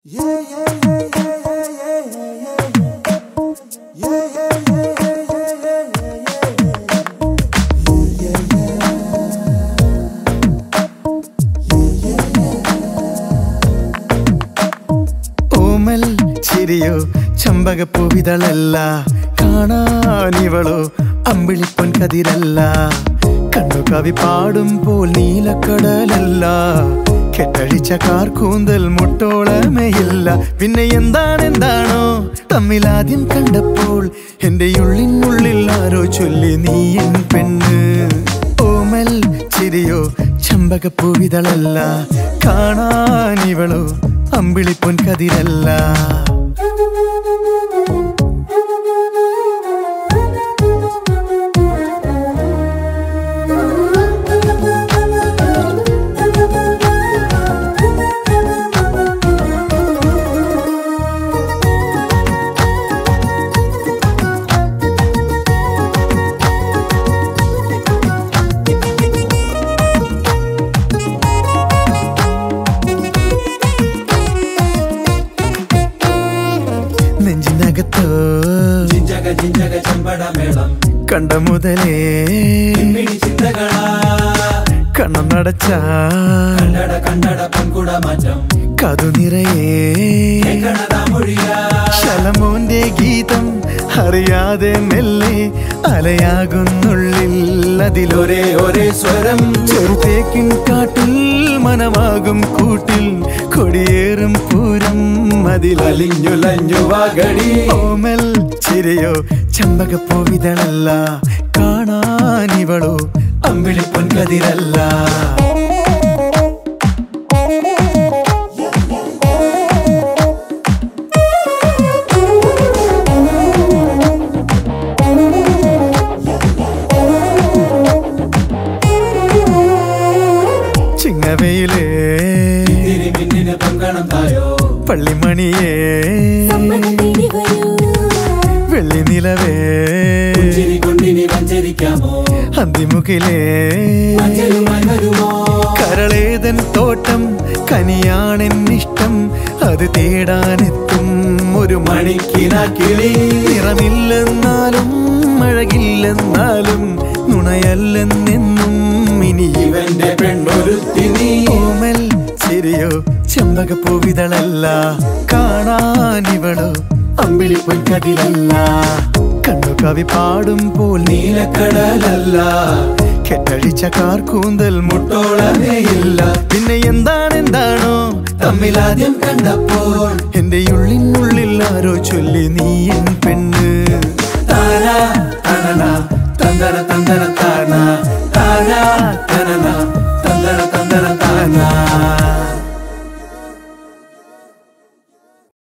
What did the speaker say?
ഓമൽ ചിരിയോ ചമ്പകപ്പൂവിതളല്ല കാണാനിവളോ അമ്പിളിപ്പൊൻ കതിരല്ല കണ്ണു കവി പാടുമ്പോൾ നീലക്കടലല്ല കെട്ടഴിച്ച കാർക്കൂന്തൽ മുട്ടോളമേയില്ല പിന്നെ എന്താണ് എന്താണോ തമ്മിലാദ്യം കണ്ടപ്പോൾ എന്റെ ഉള്ളിനുള്ളിൽ ആരോ ചൊല്ലി നീ എൻ പെണ്ണ് ഓമൽ ചിരിയോ ചമ്പകപ്പൂവിതളല്ല കാണാനിവളോ അമ്പിളിപ്പൊൻ കതിരല്ല നെഞ്ചിനകത്തോ ജിഞ്ചക ജിഞ്ചക ചെമ്പട മേളം കണ്ട മുതലേ മിടി ചിന്തകളാ കണ്ണം നടച്ച കണ്ടട കണ്ടട പൊൻകുട മാറ്റം കതു നിറയേ കേൾക്കണതാ മൊഴിയാ ശലമോന്റെ ഗീതം അറിയാതെ മെല്ലെ അലയാകുന്നുള്ളിൽ അതിലൊരേ ഒരേ ഒരേ സ്വരം ചെറുതേക്കിൻ കാട്ടിൽ മനമാകും കൂട്ടിൽ കൊടിയേറും പൂരം അതിലലി അലിഞ്ഞുലഞ്ഞു വാഗടി ഓമൽ ചിരയോ ചമ്പകപ്പൂവിതളല്ല കാണാനിവളോ അമ്പിളിപ്പൊൻ കതിരല്ല ചിങ്ങവയിലേ തിരിമിന്നിന് പൊങ്കണം തായോ പള്ളിമണിയേ വെള്ളി നിലവേ ചിരി കൊണ്ടിനി വഞ്ചരിക്കാമോ അന്തിമുഖിലേ അഞ്ചലുമായി വരുമോ കരളേതൻ തോട്ടം കനിയാണെന്നിഷ്ടം അത് തേടാനെത്തും ഒരു മണിക്കിന കിളി നിറമില്ലെന്നാലും അഴകില്ലെന്നാലും നുണയല്ലെന്നെന്നും ഇനി ഇവന്റെ പെണ്ണൊരുത്തി നീ ഓമൽ ചിരിയോ ചെമ്പകപ്പൂവിതളല്ല കാണാനിവളോ അമ്പിളിപ്പൊൻ കതിരല്ല കണ്ണു കവി പാടുമ്പോൾ നീലക്കടലല്ല കെട്ടഴിച്ച കാർക്കൂന്തൽ മുട്ടോളമേയില്ല പിന്നെ എന്താണ് എന്താണോ തമ്മിലാദ്യം കണ്ടപ്പോൾ എന്റെ ഉള്ളിനുള്ളിൽ ആരോ ചൊല്ലി നീ എൻ പെണ്ണ് താന തനന തന്തന തന്തന താന താന തനന തന്തന തന്തന താന